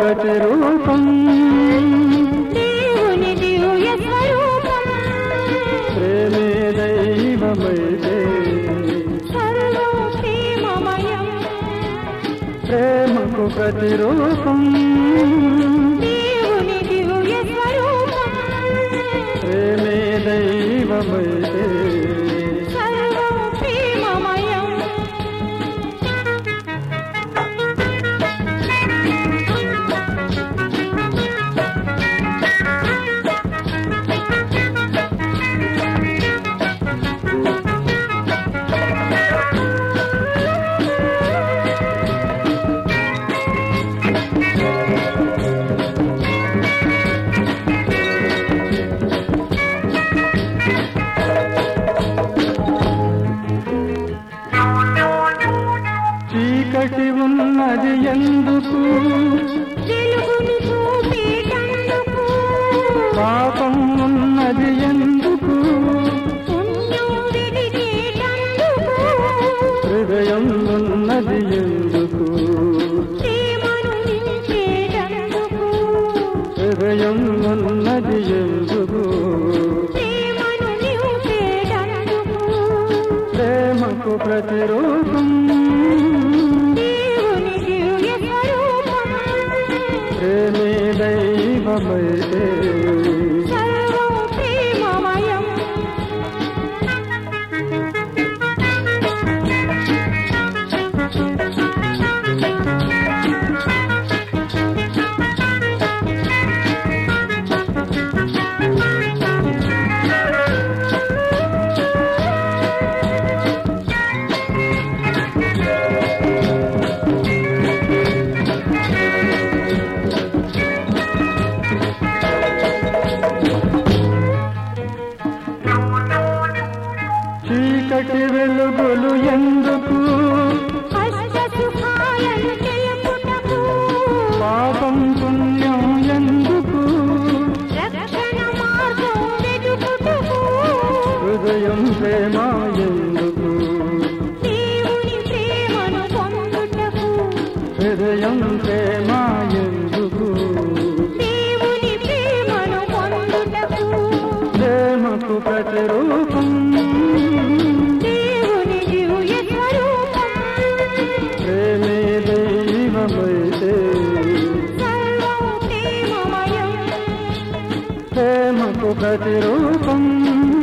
ప్రతిరూపం దేవుని దివ్య స్వరూపం ప్రేమే దైవమైతే సర్వం ప్రేమమయం ప్రేమకు ప్రతిరూపం దేవుని దివ్య స్వరూపం ప్రేమే దైవమైతే సర్వం ప్రేమమయం చీకటి ఉన్నది ఎందుకు వెలుగును చూపేటందుకు పాపం ఉన్నది ఎందుకు పుణ్యం వెలిగేటందుకు హృదయం ఉన్నది ఎందుకు ప్రేమను నింపేటందుకు హృదయం ఉన్నది ఎందుకు ప్రేమను నింపేటందుకు ప్రేమకు ప్రతిరూపం దేవుని దివ్య స్వరూపం ప్రేమే దైవమైతే సర్వం ప్రేమమయం చీకటి వెలుగులు ఎందుకు అష్ట సుఖాలను తెలుపుటకు పాపం పుణ్యం ఎందుకు రక్షణ మార్గం వెతుకుటకు హృదయం ప్రేమ ఎందుకు దేవుని ప్రేమను పొందుటకు హృదయం ప్రేమ ఎందుకు దేవుని ప్రేమను పొందుటకు ప్రేమకు ప్రతిరూపం దేవుని దివ్య స్వరూపం ప్రేమే దైవమైతే సర్వం ప్రేమమయం ప్రేమకు ప్రతిరూపం